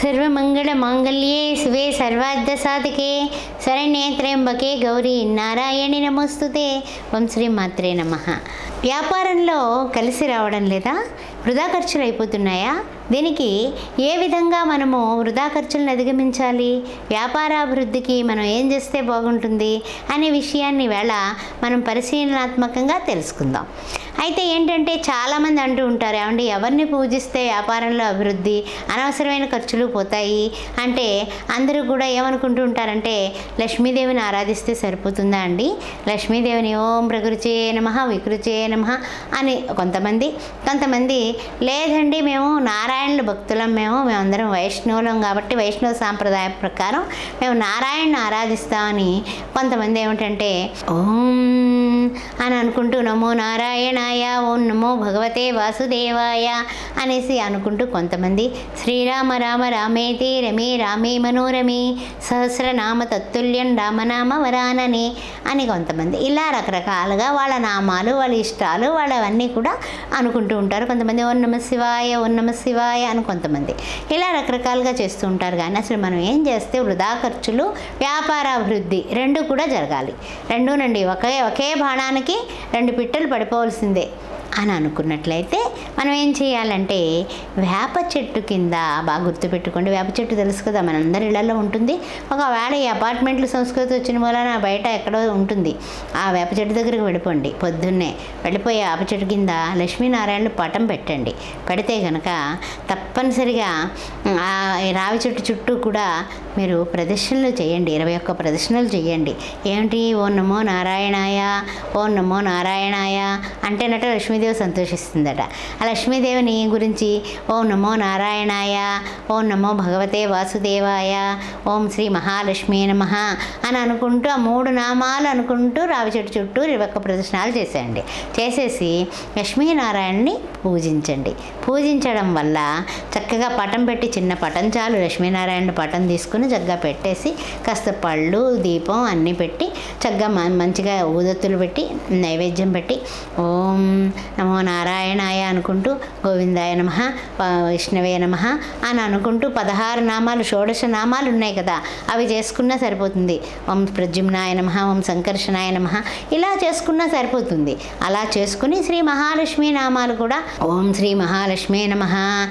సర్వమంగళమాంగళ్యే శివే సర్వార్థసాధకే శరణ్యే త్ర్యంబకే గౌరీ నారాయణి నమోస్తుతే ఓం శ్రీ మాత్రే నమ వ్యాపారంలో కలిసి రావడం లేదా వృధా ఖర్చులు అయిపోతున్నాయా దీనికి ఏ విధంగా మనము వృధా ఖర్చులను అధిగమించాలి వ్యాపారాభివృద్ధికి మనం ఏం చేస్తే బాగుంటుంది అనే విషయాన్ని వేళ మనం పరిశీలనాత్మకంగా తెలుసుకుందాం అయితే ఏంటంటే చాలామంది అంటూ ఉంటారు ఏమండి ఎవరిని పూజిస్తే వ్యాపారంలో అభివృద్ధి అనవసరమైన ఖర్చులు పోతాయి అంటే అందరూ కూడా ఏమనుకుంటూ ఉంటారంటే లక్ష్మీదేవిని ఆరాధిస్తే సరిపోతుందా అండి లక్ష్మీదేవిని ఓం ప్రకృచే నమ వికృచే నమ అని కొంతమంది కొంతమంది లేదండి మేము నారాయణుల భక్తులం మేము మేమందరం వైష్ణవులం కాబట్టి వైష్ణవ సాంప్రదాయం ప్రకారం మేము నారాయణని ఆరాధిస్తామని కొంతమంది ఏమిటంటే ఓం అని అనుకుంటూ నమో నారాయణాయ ఓం నమో భగవతే వాసుదేవాయ అనేసి అనుకుంటూ కొంతమంది శ్రీరామ రామ రామేతి రమే రామే మనోరమే సహస్రనామ తత్తుల్యం రామనామ వరాననే అని కొంతమంది ఇలా రకరకాలుగా వాళ్ళ నామాలు వాళ్ళ ఇష్టాలు వాళ్ళవన్నీ కూడా అనుకుంటూ ఉంటారు కొంతమంది ఓం నమ శివాయ ఓం నమ శివాయ అని కొంతమంది ఇలా రకరకాలుగా చేస్తూ ఉంటారు కానీ అసలు మనం ఏం చేస్తే వృధా ఖర్చులు వ్యాపారాభివృద్ధి రెండు కూడా జరగాలి రెండూనండి ఒకే ఒకే బాణానికి రెండు పిట్టలు పడిపోవలసిందే అని అనుకున్నట్లయితే మనం ఏం చేయాలంటే వేప చెట్టు కింద బాగా గుర్తుపెట్టుకోండి వేప చెట్టు తెలుసు కదా మనందరి ఇళ్లలో ఉంటుంది ఒకవేళ ఈ అపార్ట్మెంట్లు సంస్కృతి వచ్చిన మూలన బయట ఎక్కడో ఉంటుంది ఆ వేప చెట్టు దగ్గరికి వెళ్ళిపోండి పొద్దున్నే వెళ్ళిపోయి వేప చెట్టు కింద లక్ష్మీనారాయణలు పటం పెట్టండి పెడితే కనుక తప్పనిసరిగా ఆ రావి చెట్టు చుట్టూ కూడా మీరు ప్రదర్శనలు చేయండి ఇరవై ఒక్క ప్రదర్శనలు చేయండి ఏమిటి ఓ నమో నారాయణాయ ఓ నమో నారాయణాయ అంటేనట లక్ష్మీదేవి సంతోషిస్తుందట ఆ లక్ష్మీదేవిని గురించి ఓం నమో నారాయణాయ ఓం నమో భగవతే వాసుదేవాయ ఓం శ్రీ మహాలక్ష్మి నమ అని అనుకుంటూ ఆ మూడు నామాలు అనుకుంటూ రావి చెట్టు చుట్టూ ఇరవై ఒక్క ప్రదర్శనలు చేసేయండి చేసేసి లక్ష్మీనారాయణని పూజించండి పూజించడం వల్ల చక్కగా పటం పెట్టి చిన్న పటం చాలు లక్ష్మీనారాయణ పటం తీసుకుని చక్కగా పెట్టేసి కాస్త పళ్ళు దీపం అన్నీ పెట్టి చక్కగా మ- మంచిగా ఊదత్తులు పెట్టి నైవేద్యం పెట్టి ఓం నమో నారాయణాయ అనుకుంటూ గోవిందాయ నమ విష్ణవే నమ అని అనుకుంటూ పదహారు నామాలు షోడశ నామాలు ఉన్నాయి కదా అవి చేసుకున్నా సరిపోతుంది ఓం ప్రద్యుమ్నాయ నమ ఓం సంకర్షణాయ నమ ఇలా చేసుకున్నా సరిపోతుంది అలా చేసుకుని శ్రీ మహాలక్ష్మి నామాలు కూడా ఓం శ్రీ మహాలక్ష్మి నమ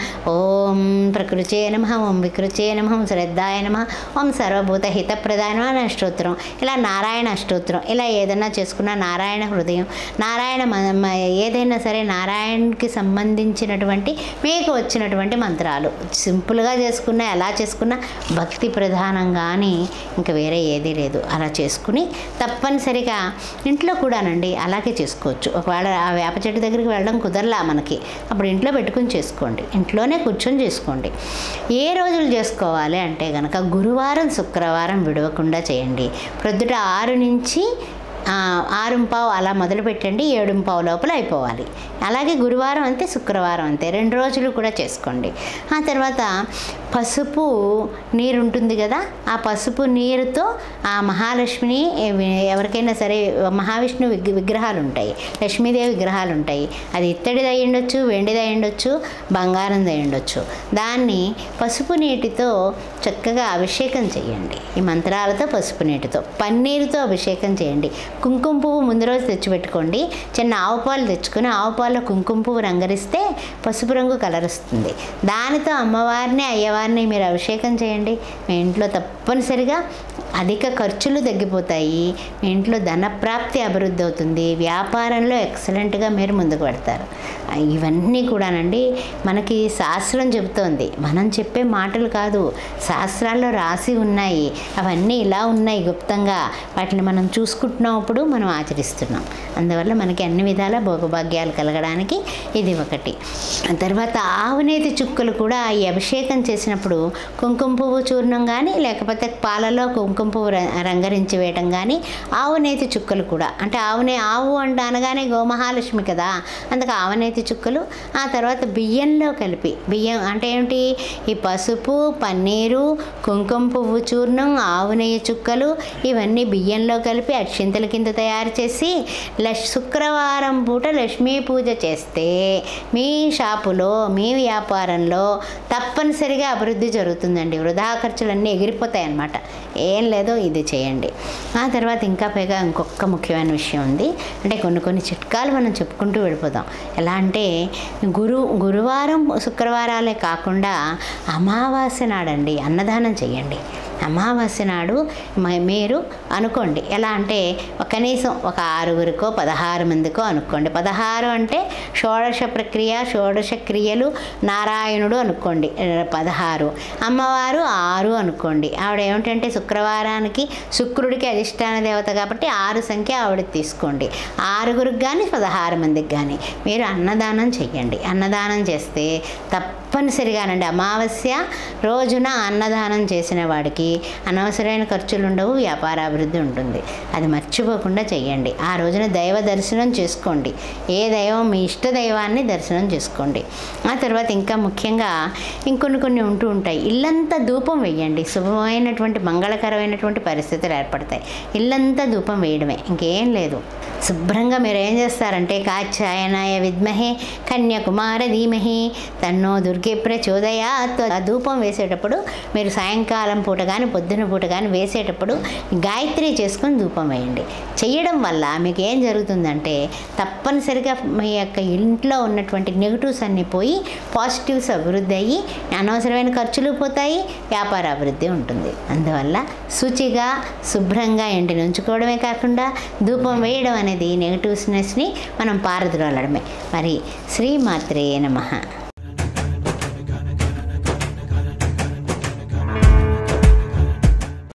ఓం ప్రకృచే నమ ఓం వికృచే నమ ఓం శ్రద్ధాయ నమ ఓం సర్వభూత హితప్రదాయ నమ అనే అష్టోత్తరం ఇలా నారాయణ అష్టోత్తరం ఇలా ఏదైనా చేసుకున్న నారాయణ హృదయం నారాయణ మ- మ- ఏదైనా సరే నారాయణకి సంబంధించినటువంటి మీకు వచ్చినటువంటి మంత్రాలు సింపుల్గా చేసుకున్నా ఎలా చేసుకున్నా భక్తి ప్రధానం కానీ ఇంకా వేరే ఏదీ లేదు అలా చేసుకుని తప్పనిసరిగా ఇంట్లో కూడానండి అలాగే చేసుకోవచ్చు ఒకవేళ ఆ వేప చెట్టు దగ్గరికి వెళ్ళడం కుదరలా మనకి అప్పుడు ఇంట్లో పెట్టుకుని చేసుకోండి ఇంట్లోనే కూర్చొని చేసుకోండి ఏ రోజులు చేసుకోవాలి అంటే కనుక గురువారం శుక్రవారం విడవకుండా చేయండి ప్రొద్దుట ఆరు నుంచి ఆ, ఆరుంపావు అలా మొదలు పెట్టండి ఏడుంపావు లోపల అయిపోవాలి అలాగే గురువారం అంతే శుక్రవారం అంతే రెండు రోజులు కూడా చేసుకోండి ఆ తర్వాత పసుపు నీరు ఉంటుంది కదా ఆ పసుపు నీరుతో ఆ మహాలక్ష్మిని ఎవ- ఎవరికైనా సరే మహావిష్ణు విగ్ విగ్రహాలు ఉంటాయి లక్ష్మీదేవి విగ్రహాలు ఉంటాయి అది ఇత్తడిది అయి ఉండొచ్చు వెండిది అయి ఉండొచ్చు బంగారంది అయి ఉండొచ్చు దాన్ని పసుపు నీటితో చక్కగా అభిషేకం చేయండి ఈ మంత్రాలతో పసుపు నీటితో పన్నీరుతో అభిషేకం చేయండి కుంకుమ పువ్వు ముందు రోజు తెచ్చిపెట్టుకోండి చిన్న ఆవు పాలు తెచ్చుకొని ఆవు పాలలో కుంకుమ పువ్వు రంగరిస్తే పసుపు రంగు కలర్ వస్తుంది దానితో అమ్మవారిని అయ్యవారిని మీరు అభిషేకం చేయండి మీ ఇంట్లో తప్పనిసరిగా అధిక ఖర్చులు తగ్గిపోతాయి మీ ఇంట్లో ధన ప్రాప్తి అభివృద్ధి అవుతుంది వ్యాపారంలో ఎక్సలెంట్గా మీరు ముందుకు పెడతారు ఆ, ఇవన్నీ కూడానండి మనకి శాస్త్రం చెబుతోంది మనం చెప్పే మాటలు కాదు శాస్త్రాల్లో రాసి ఉన్నాయి అవన్నీ ఇలా ఉన్నాయి గుప్తంగా వాటిని మనం చూసుకుంటున్నప్పుడు మనం ఆచరిస్తున్నాం అందువల్ల మనకి అన్ని విధాల భోగభాగ్యాలు కలగడానికి ఇది ఒకటి ఆ తర్వాత ఆవునేతి చుక్కలు కూడా ఈ అభిషేకం చేసినప్పుడు కుంకుమ పువ్వు చూర్ణం కానీ లేకపోతే పాలలో కుంకుమ కుంకుమ పువ్వు ర- రంగరించి వేయటం కానీ ఆవునేతి చుక్కలు కూడా అంటే ఆవునే ఆవు అంట అనగానే గోమహాలక్ష్మి కదా అందుకే ఆవనేతి చుక్కలు ఆ తర్వాత బియ్యంలో కలిపి బియ్యం అంటే ఏమిటి ఈ పసుపు పన్నీరు కుంకుమ పువ్వు చూర్ణం ఆవు నెయ్యి చుక్కలు ఇవన్నీ బియ్యంలో కలిపి అక్షింతల కింద తయారు చేసి లక్ష్ శుక్రవారం పూట లక్ష్మీ పూజ చేస్తే మీ షాపులో మీ వ్యాపారంలో తప్పనిసరిగా అభివృద్ధి జరుగుతుందండి వృధా ఖర్చులన్నీ ఎగిరిపోతాయి అన్నమాట ఏం లేదో ఇది చేయండి ఆ తర్వాత ఇంకా పైగా ఇంకొక ముఖ్యమైన విషయం ఉంది అంటే కొన్ని కొన్ని చిట్కాలు మనం చెప్పుకుంటూ వెళ్ళిపోదాం ఎలా అంటే గురు గురువారం శుక్రవారాలే కాకుండా అమావాస్య నాడండి అన్నదానం చేయండి అమావాస్య నాడు మ- మీరు అనుకోండి ఎలా అంటే ఒక కనీసం ఒక ఆరుగురికో పదహారు మందికో అనుకోండి పదహారు అంటే షోడశ ప్రక్రియ షోడశ క్రియలు నారాయణుడు అనుకోండి ఏ, పదహారు అమ్మవారు ఆరు అనుకోండి ఆవిడ ఏమిటంటే శుక్రవారానికి శుక్రుడికి అధిష్టాన దేవత కాబట్టి ఆరు సంఖ్య ఆవిడకి తీసుకోండి ఆరుగురికి కానీ పదహారు మందికి కానీ మీరు అన్నదానం చెయ్యండి అన్నదానం చేస్తే తప్పనిసరిగానండి అమావాస్య రోజున అన్నదానం చేసిన వాడికి అనవసరమైన ఖర్చులు ఉండవు వ్యాపారాభివృద్ధి ఉంటుంది అది మర్చిపోకుండా చెయ్యండి ఆ రోజున దైవ దర్శనం చేసుకోండి ఏ దైవం మీ ఇష్ట దైవాన్ని దర్శనం చేసుకోండి ఆ తర్వాత ఇంకా ముఖ్యంగా ఇంకొన్ని కొన్ని ఉంటూ ఉంటాయి ఇల్లంతా ధూపం వేయండి శుభమైనటువంటి మంగళకరమైనటువంటి పరిస్థితులు ఏర్పడతాయి ఇల్లంతా ధూపం వేయడమే ఇంకేం లేదు శుభ్రంగా మీరు ఏం చేస్తారంటే కాచాయనాయ విద్మహే కన్యాకుమార ధీమహి తన్నో దుర్గే ప్రచోదయాత్ ఆ ధూపం వేసేటప్పుడు మీరు సాయంకాలం పూట కానీ పొద్దున పూట కానీ వేసేటప్పుడు గాయత్రి చేసుకొని ధూపం వేయండి చేయడం వల్ల మీకు ఏం జరుగుతుందంటే తప్పనిసరిగా మీ యొక్క ఇంట్లో ఉన్నటువంటి నెగిటివ్స్ అన్నీ పోయి పాజిటివ్స్ అభివృద్ధి అయ్యి అనవసరమైన ఖర్చులు పోతాయి వ్యాపార అభివృద్ధి ఉంటుంది అందువల్ల శుచిగా శుభ్రంగా ఇంటిని ఉంచుకోవడమే కాకుండా ధూపం వేయడం అనేది నెగిటివ్స్నెస్ని మనం పారద్రోలడమే మరి శ్రీమాత్రే నమః